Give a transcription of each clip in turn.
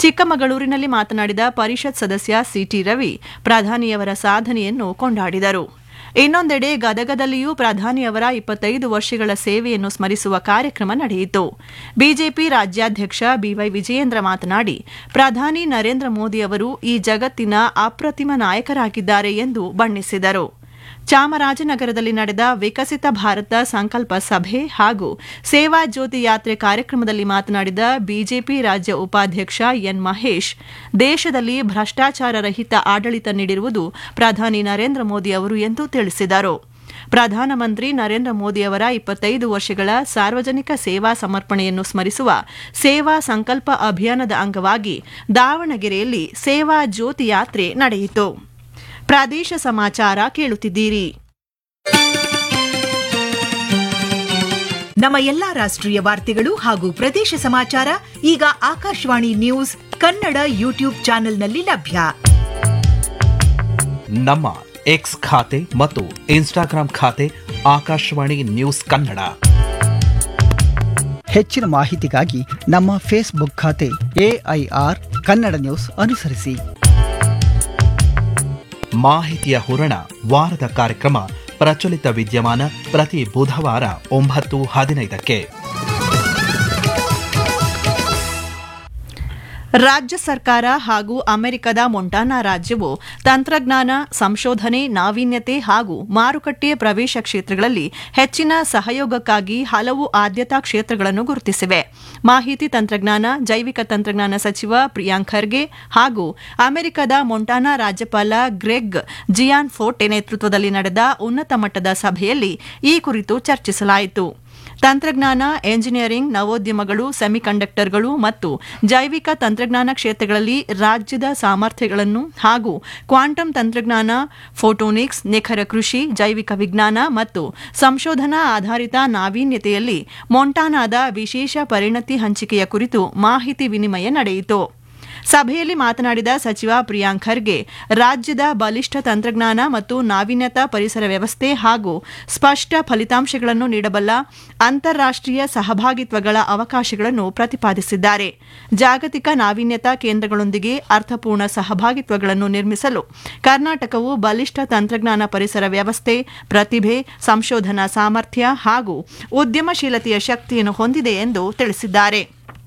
ಚಿಕ್ಕಮಗಳೂರಿನಲ್ಲಿ ಮಾತನಾಡಿದ ಪರಿಷತ್ ಸದಸ್ಯ ಸಿಟಿ ರವಿ ಪ್ರಧಾನಿಯವರ ಸಾಧನೆಯನ್ನು ಕೊಂಡಾಡಿದರು ಇನ್ನೊಂದೆಡೆ ಗದಗದಲ್ಲಿಯೂ ಪ್ರಧಾನಿಯವರ ಇಪ್ಪತ್ತೈದು ವರ್ಷಗಳ ಸೇವೆಯನ್ನು ಸ್ಮರಿಸುವ ಕಾರ್ಯಕ್ರಮ ನಡೆಯಿತು ಬಿಜೆಪಿ ರಾಜ್ಯಾಧ್ಯಕ್ಷ ಬಿವೈ ವಿಜಯೇಂದ್ರ ಮಾತನಾಡಿ ಪ್ರಧಾನಿ ನರೇಂದ್ರ ಮೋದಿ ಅವರು ಈ ಜಗತ್ತಿನ ಅಪ್ರತಿಮ ನಾಯಕರಾಗಿದ್ದಾರೆ ಎಂದು ಬಣ್ಣಿಸಿದರು ಚಾಮರಾಜನಗರದಲ್ಲಿ ನಡೆದ ವಿಕಸಿತ ಭಾರತ ಸಂಕಲ್ಪ ಸಭೆ ಹಾಗೂ ಸೇವಾ ಜ್ಯೋತಿ ಯಾತ್ರೆ ಕಾರ್ಯಕ್ರಮದಲ್ಲಿ ಮಾತನಾಡಿದ ಬಿಜೆಪಿ ರಾಜ್ಯ ಉಪಾಧ್ಯಕ್ಷ ಎನ್ ಮಹೇಶ್ ದೇಶದಲ್ಲಿ ಭ್ರಷ್ಟಾಚಾರ ರಹಿತ ಆಡಳಿತ ನೀಡಿರುವುದು ಪ್ರಧಾನಿ ನರೇಂದ್ರ ಮೋದಿ ಅವರು ಎಂದು ತಿಳಿಸಿದರು ಪ್ರಧಾನಮಂತ್ರಿ ನರೇಂದ್ರ ಮೋದಿಯವರ ಇಪ್ಪತ್ತೈದು ವರ್ಷಗಳ ಸಾರ್ವಜನಿಕ ಸೇವಾ ಸಮರ್ಪಣೆಯನ್ನು ಸ್ಮರಿಸುವ ಸೇವಾ ಸಂಕಲ್ಪ ಅಭಿಯಾನದ ಅಂಗವಾಗಿ ದಾವಣಗೆರೆಯಲ್ಲಿ ಸೇವಾ ಜ್ಯೋತಿ ಯಾತ್ರೆ ನಡೆಯಿತು ಪ್ರಾದೇಶ ಸಮಾಚಾರ ಕೇಳುತ್ತಿದ್ದೀರಿ ನಮ್ಮ ಎಲ್ಲಾ ರಾಷ್ಟ್ರೀಯ ವಾರ್ತೆಗಳು ಹಾಗೂ ಪ್ರದೇಶ ಸಮಾಚಾರ ಈಗ ಆಕಾಶವಾಣಿ ನ್ಯೂಸ್ ಕನ್ನಡ ಯೂಟ್ಯೂಬ್ ಚಾನೆಲ್ನಲ್ಲಿ ಲಭ್ಯ ನಮ್ಮ ಎಕ್ಸ್ ಖಾತೆ ಮತ್ತು ಇನ್ಸ್ಟಾಗ್ರಾಂ ಖಾತೆ ಆಕಾಶವಾಣಿ ನ್ಯೂಸ್ ಕನ್ನಡ ಹೆಚ್ಚಿನ ಮಾಹಿತಿಗಾಗಿ ನಮ್ಮ ಫೇಸ್ಬುಕ್ ಖಾತೆ ಎಐಆರ್ ಕನ್ನಡ ನ್ಯೂಸ್ ಅನುಸರಿಸಿ ಮಾಹಿತಿಯ ಹೂರಣ ವಾರದ ಕಾರ್ಯಕ್ರಮ ಪ್ರಚಲಿತ ವಿದ್ಯಮಾನ ಪ್ರತಿ ಬುಧವಾರ ಒಂಬತ್ತು ಹದಿನೈದಕ್ಕೆ ರಾಜ್ಯ ಸರ್ಕಾರ ಹಾಗೂ ಅಮೆರಿಕದ ಮೊಂಟಾನಾ ರಾಜ್ಯವು ತಂತ್ರಜ್ಞಾನ ಸಂಶೋಧನೆ ನಾವೀನ್ಯತೆ ಹಾಗೂ ಮಾರುಕಟ್ಟೆ ಪ್ರವೇಶ ಕ್ಷೇತ್ರಗಳಲ್ಲಿ ಹೆಚ್ಚಿನ ಸಹಯೋಗಕ್ಕಾಗಿ ಹಲವು ಆದ್ಯತಾ ಕ್ಷೇತ್ರಗಳನ್ನು ಗುರುತಿಸಿವೆ ಮಾಹಿತಿ ತಂತ್ರಜ್ಞಾನ ಜೈವಿಕ ತಂತ್ರಜ್ಞಾನ ಸಚಿವ ಪ್ರಿಯಾಂಕ್ ಖರ್ಗೆ ಹಾಗೂ ಅಮೆರಿಕದ ಮೊಂಟಾನಾ ರಾಜ್ಯಪಾಲ ಗ್ರೆಗ್ ಜಿಯಾನ್ ಫೋರ್ಟೆ ನೇತೃತ್ವದಲ್ಲಿ ನಡೆದ ಉನ್ನತ ಮಟ್ಟದ ಸಭೆಯಲ್ಲಿ ಈ ಕುರಿತು ಚರ್ಚಿಸಲಾಯಿತು ತಂತ್ರಜ್ಞಾನ ಎಂಜಿನಿಯರಿಂಗ್ ನವೋದ್ಯಮಗಳು ಸೆಮಿಕಂಡಕ್ಟರ್ಗಳು ಮತ್ತು ಜೈವಿಕ ತಂತ್ರಜ್ಞಾನ ಕ್ಷೇತ್ರಗಳಲ್ಲಿ ರಾಜ್ಯದ ಸಾಮರ್ಥ್ಯಗಳನ್ನು ಹಾಗೂ ಕ್ವಾಂಟಮ್ ತಂತ್ರಜ್ಞಾನ ಫೋಟೋನಿಕ್ಸ್ ನಿಖರ ಕೃಷಿ ಜೈವಿಕ ವಿಜ್ಞಾನ ಮತ್ತು ಸಂಶೋಧನಾ ಆಧಾರಿತ ನಾವೀನ್ಯತೆಯಲ್ಲಿ ಮೊಂಟಾನಾದ ವಿಶೇಷ ಪರಿಣತಿ ಹಂಚಿಕೆಯ ಕುರಿತು ಮಾಹಿತಿ ವಿನಿಮಯ ನಡೆಯಿತು ಸಭೆಯಲ್ಲಿ ಮಾತನಾಡಿದ ಸಚಿವ ಪ್ರಿಯಾಂಕ್ ಖರ್ಗೆ ರಾಜ್ಯದ ಬಲಿಷ್ಠ ತಂತ್ರಜ್ಞಾನ ಮತ್ತು ನಾವೀನ್ಯತಾ ಪರಿಸರ ವ್ಯವಸ್ಥೆ ಹಾಗೂ ಸ್ಪಷ್ಟ ಫಲಿತಾಂಶಗಳನ್ನು ನೀಡಬಲ್ಲ ಅಂತಾರಾಷ್ಟೀಯ ಸಹಭಾಗಿತ್ವಗಳ ಅವಕಾಶಗಳನ್ನು ಪ್ರತಿಪಾದಿಸಿದ್ದಾರೆ ಜಾಗತಿಕ ನಾವೀನ್ಯತಾ ಕೇಂದ್ರಗಳೊಂದಿಗೆ ಅರ್ಥಪೂರ್ಣ ಸಹಭಾಗಿತ್ವಗಳನ್ನು ನಿರ್ಮಿಸಲು ಕರ್ನಾಟಕವು ಬಲಿಷ್ಠ ತಂತ್ರಜ್ಞಾನ ಪರಿಸರ ವ್ಯವಸ್ಥೆ ಪ್ರತಿಭೆ ಸಂಶೋಧನಾ ಸಾಮರ್ಥ್ಯ ಹಾಗೂ ಉದ್ಯಮಶೀಲತೆಯ ಶಕ್ತಿಯನ್ನು ಹೊಂದಿದೆ ಎಂದು ತಿಳಿಸಿದ್ದಾರೆ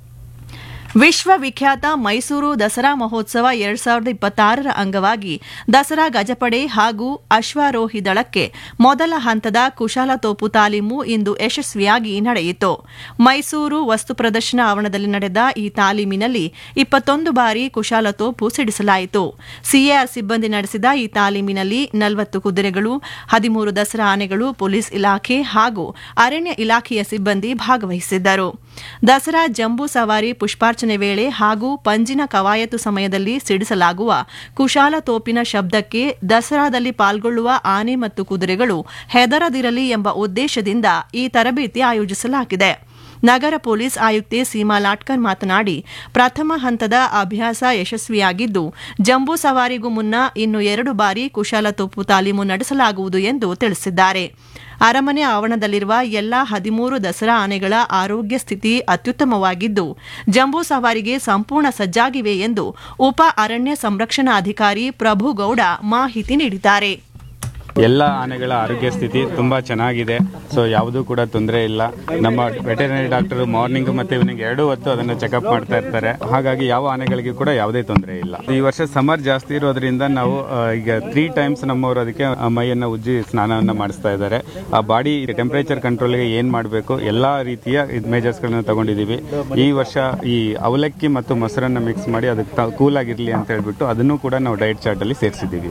ವಿಶ್ವವಿಖ್ಯಾತ ಮೈಸೂರು ದಸರಾ ಮಹೋತ್ಸವ ಎರಡ್ ಸಾವಿರದ ಇಪ್ಪತ್ತಾರರ ಅಂಗವಾಗಿ ದಸರಾ ಗಜಪಡೆ ಹಾಗೂ ಅಶ್ವಾರೋಹಿ ದಳಕ್ಕೆ ಮೊದಲ ಹಂತದ ಕುಶಾಲತೋಪು ತಾಲೀಮು ಇಂದು ಯಶಸ್ವಿಯಾಗಿ ನಡೆಯಿತು ಮೈಸೂರು ವಸ್ತು ಪ್ರದರ್ಶನ ಆವರಣದಲ್ಲಿ ನಡೆದ ಈ ತಾಲೀಮಿನಲ್ಲಿ ಇಪ್ಪತ್ತೊಂದು ಬಾರಿ ಕುಶಾಲತೋಪು ಸಿಡಿಸಲಾಯಿತು ಸಿಎಆರ್ ಸಿಬ್ಬಂದಿ ನಡೆಸಿದ ಈ ತಾಲೀಮಿನಲ್ಲಿ ನಲವತ್ತು ಕುದುರೆಗಳು ಹದಿಮೂರು ದಸರಾ ಆನೆಗಳು ಪೊಲೀಸ್ ಇಲಾಖೆ ಹಾಗೂ ಅರಣ್ಯ ಇಲಾಖೆಯ ಸಿಬ್ಬಂದಿ ಭಾಗವಹಿಸಿದ್ದರು ದಸರಾ ಜಂಬೂ ಸವಾರಿ ಪುಷ್ಪಾರ್ಚನೆ ವೇಳೆ ಹಾಗೂ ಪಂಜಿನ ಕವಾಯತು ಸಮಯದಲ್ಲಿ ಸಿಡಿಸಲಾಗುವ ಕುಶಾಲ ತೋಪಿನ ಶಬ್ದಕ್ಕೆ ದಸರಾದಲ್ಲಿ ಪಾಲ್ಗೊಳ್ಳುವ ಆನೆ ಮತ್ತು ಕುದುರೆಗಳು ಹೆದರದಿರಲಿ ಎಂಬ ಉದ್ದೇಶದಿಂದ ಈ ತರಬೇತಿ ಆಯೋಜಿಸಲಾಗಿದೆ ನಗರ ಪೊಲೀಸ್ ಆಯುಕ್ತೆ ಸೀಮಾ ಲಾಟ್ಕರ್ ಮಾತನಾಡಿ ಪ್ರಥಮ ಹಂತದ ಅಭ್ಯಾಸ ಯಶಸ್ವಿಯಾಗಿದ್ದು ಜಂಬೂ ಸವಾರಿಗೂ ಮುನ್ನ ಇನ್ನು ಎರಡು ಬಾರಿ ಕುಶಾಲತೋಪು ತಾಲೀಮು ನಡೆಸಲಾಗುವುದು ಎಂದು ತಿಳಿಸಿದ್ದಾರೆ ಅರಮನೆ ಆವರಣದಲ್ಲಿರುವ ಎಲ್ಲಾ ಹದಿಮೂರು ದಸರಾ ಆನೆಗಳ ಆರೋಗ್ಯ ಸ್ಥಿತಿ ಅತ್ಯುತ್ತಮವಾಗಿದ್ದು ಜಂಬೂ ಸವಾರಿಗೆ ಸಂಪೂರ್ಣ ಸಜ್ಜಾಗಿವೆ ಎಂದು ಉಪ ಅರಣ್ಯ ಸಂರಕ್ಷಣಾಧಿಕಾರಿ ಪ್ರಭುಗೌಡ ಮಾಹಿತಿ ನೀಡಿದ್ದಾರೆ ಎಲ್ಲ ಆನೆಗಳ ಆರೋಗ್ಯ ಸ್ಥಿತಿ ತುಂಬಾ ಚೆನ್ನಾಗಿದೆ ಸೊ ಯಾವುದೂ ಕೂಡ ತೊಂದರೆ ಇಲ್ಲ ನಮ್ಮ ವೆಟರ್ನರಿ ಡಾಕ್ಟರ್ ಮಾರ್ನಿಂಗ್ ಮತ್ತೆ ಈವ್ನಿಂಗ್ ಎರಡೂ ಹೊತ್ತು ಅದನ್ನ ಚೆಕಪ್ ಮಾಡ್ತಾ ಇರ್ತಾರೆ ಹಾಗಾಗಿ ಯಾವ ಆನೆಗಳಿಗೆ ಕೂಡ ಯಾವುದೇ ತೊಂದರೆ ಇಲ್ಲ ಈ ವರ್ಷ ಸಮರ್ ಜಾಸ್ತಿ ಇರೋದ್ರಿಂದ ನಾವು ಆ, ಈಗ ತ್ರೀ ಟೈಮ್ಸ್ ನಮ್ಮವರು ಅದಕ್ಕೆ ಆ, ಮೈಯನ್ನ ಉಜ್ಜಿ ಸ್ನಾನವನ್ನ ಮಾಡಿಸ್ತಾ ಇದ್ದಾರೆ ಆ ಬಾಡಿ ಟೆಂಪರೇಚರ್ ಕಂಟ್ರೋಲ್ಗೆ ಏನ್ ಮಾಡಬೇಕು ಎಲ್ಲಾ ರೀತಿಯ ಮೇಜರ್ಸ್ ಗಳನ್ನ ತಗೊಂಡಿದೀವಿ ಈ ವರ್ಷ ಈ ಅವಲಕ್ಕಿ ಮತ್ತು ಮೊಸರನ್ನ ಮಿಕ್ಸ್ ಮಾಡಿ ಅದಕ್ಕೆ ಕೂಲ್ ಆಗಿರ್ಲಿ ಅಂತ ಹೇಳ್ಬಿಟ್ಟು ಅದನ್ನು ಕೂಡ ನಾವು ಡಯಟ್ ಚಾರ್ಟ್ ಅಲ್ಲಿ ಸೇರಿಸಿದ್ದೀವಿ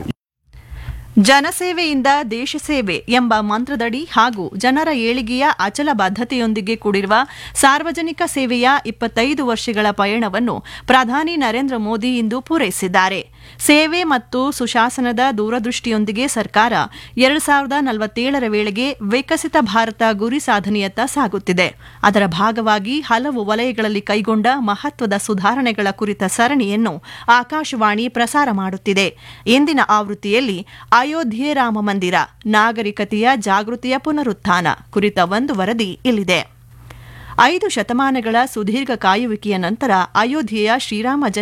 ಜನಸೇವೆಯಿಂದ ದೇಶ ಸೇವೆ ಎಂಬ ಮಂತ್ರದಡಿ ಹಾಗೂ ಜನರ ಏಳಿಗೆಯ ಅಚಲ ಬದ್ಧತೆಯೊಂದಿಗೆ ಕೂಡಿರುವ ಸಾರ್ವಜನಿಕ ಸೇವೆಯ ಇಪ್ಪತ್ತೈದು ವರ್ಷಗಳ ಪಯಣವನ್ನು ಪ್ರಧಾನಿ ನರೇಂದ್ರ ಮೋದಿ ಇಂದು ಪೂರೈಸಿದ್ದಾರೆ ಸೇವೆ ಮತ್ತು ಸುಶಾಸನದ ದೂರದೃಷ್ಟಿಯೊಂದಿಗೆ ಸರ್ಕಾರ ಎರಡು ಸಾವಿರದ ನಲವತ್ತೇಳರ ವೇಳೆಗೆ ವಿಕಸಿತ ಭಾರತ ಗುರಿ ಸಾಧನೆಯತ್ತ ಸಾಗುತ್ತಿದೆ ಅದರ ಭಾಗವಾಗಿ ಹಲವು ವಲಯಗಳಲ್ಲಿ ಕೈಗೊಂಡ ಮಹತ್ವದ ಸುಧಾರಣೆಗಳ ಕುರಿತ ಸರಣಿಯನ್ನು ಆಕಾಶವಾಣಿ ಪ್ರಸಾರ ಮಾಡುತ್ತಿದೆ ಇಂದಿನ ಆವೃತ್ತಿಯಲ್ಲಿ ಅಯೋಧ್ಯೆ ರಾಮ ಮಂದಿರ ನಾಗರಿಕತೆಯ ಜಾಗೃತಿಯ ಪುನರುತ್ಥಾನ ಕುರಿತ ಒಂದು ವರದಿ ಇಲ್ಲಿದೆ ಐದು ಶತಮಾನಗಳ ಸುದೀರ್ಘ ಕಾಯುವಿಕೆಯ ನಂತರ ಅಯೋಧ್ಯೆಯ ಶ್ರೀರಾಮ